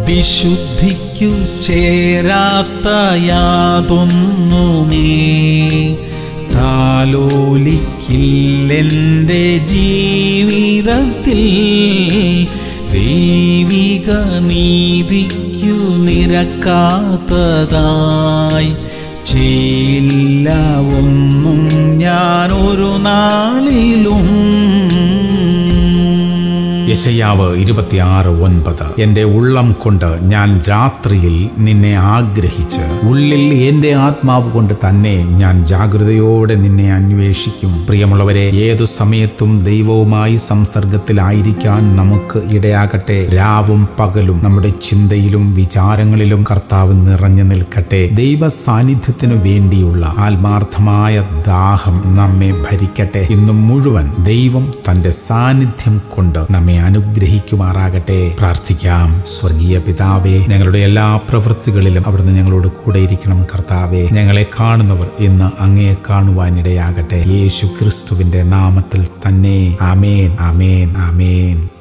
വിശുദ്ധിക്കു ചേരാത്ത യാതൊന്നുമേ താലോലിക്കില്ലെൻ്റെ ജീവിതത്തിൽ ദൈവിക നീതിക്കു നിരക്കാത്തതായി ചെയ്യില്ല ഒന്നും ഞാനൊരു നാളിലും യശയാവ് ഇരുപത്തിയാറ് ഒൻപത് എന്റെ ഉള്ളം കൊണ്ട് ഞാൻ രാത്രിയിൽ നിന്നെ ആഗ്രഹിച്ച് ഉള്ളിൽ എന്റെ ആത്മാവ് കൊണ്ട് തന്നെ ഞാൻ ജാഗ്രതയോടെ നിന്നെ അന്വേഷിക്കും പ്രിയമുള്ളവരെ ഏതു സമയത്തും ദൈവവുമായി സംസർഗത്തിലായിരിക്കാൻ നമുക്ക് ഇടയാകട്ടെ രാവും പകലും നമ്മുടെ ചിന്തയിലും വിചാരങ്ങളിലും കർത്താവ് നിറഞ്ഞു നിൽക്കട്ടെ ദൈവ സാന്നിധ്യത്തിനു വേണ്ടിയുള്ള ആത്മാർത്ഥമായ ദാഹം നമ്മെ ഭരിക്കട്ടെ ഇന്ന് മുഴുവൻ ദൈവം തന്റെ സാന്നിധ്യം കൊണ്ട് നമ്മെ അനുഗ്രഹിക്കുമാറാകട്ടെ പ്രാർത്ഥിക്കാം സ്വർഗീയ പിതാവേ ഞങ്ങളുടെ എല്ലാ പ്രവൃത്തികളിലും അവിടുന്ന് ഞങ്ങളോട് കൂടെ ഇരിക്കണം കർത്താവേ ഞങ്ങളെ കാണുന്നവർ ഇന്ന് അങ്ങയെ കാണുവാനിടയാകട്ടെ യേശു ക്രിസ്തുവിന്റെ നാമത്തിൽ തന്നെ ആമേൻ ആമേൻ ആമേൻ